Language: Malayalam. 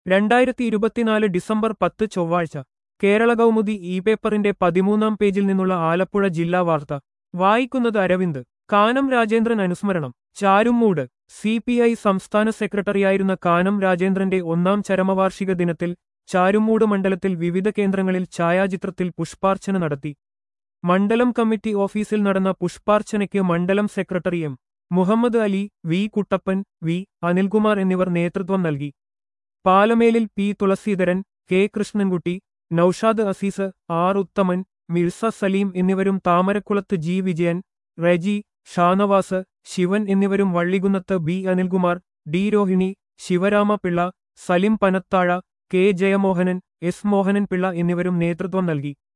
രണ്ടായിരത്തി ഇരുപത്തിനാല് ഡിസംബർ പത്ത് ചൊവ്വാഴ്ച കേരള കൗമുദി ഇ പേപ്പറിന്റെ പതിമൂന്നാം പേജിൽ നിന്നുള്ള ആലപ്പുഴ ജില്ലാ വാർത്ത വായിക്കുന്നത് അരവിന്ദ് കാനം രാജേന്ദ്രൻ അനുസ്മരണം ചാരുമൂട് സി പി ഐ സംസ്ഥാന സെക്രട്ടറിയായിരുന്ന കാനം രാജേന്ദ്രന്റെ ഒന്നാം ചരമവാർഷിക ദിനത്തിൽ ചാരുമൂട് മണ്ഡലത്തിൽ വിവിധ കേന്ദ്രങ്ങളിൽ ഛായാചിത്രത്തിൽ പുഷ്പാർച്ചന നടത്തി മണ്ഡലം കമ്മിറ്റി ഓഫീസിൽ നടന്ന പുഷ്പാർച്ചനയ്ക്ക് മണ്ഡലം secretary M Muhammad Ali V Kuttappan V Anilkumar എന്നിവർ നേതൃത്വം നൽകി പാലമേലിൽ P Thulasidharan K Krishnankutty Naushad Azeez R Uthaman Mirza Saleem എന്നിവരും താമരക്കുളത്ത് ജി വിജയൻ റെജി ഷാനവാസ് ശിവൻ എന്നിവരും വള്ളികുന്നത്ത് B Anilkumar D Rohini Sivarama Pillai Salim Panathazha K Jayamohanan S Mohanan Pillai എന്നിവരും നേതൃത്വം നൽകി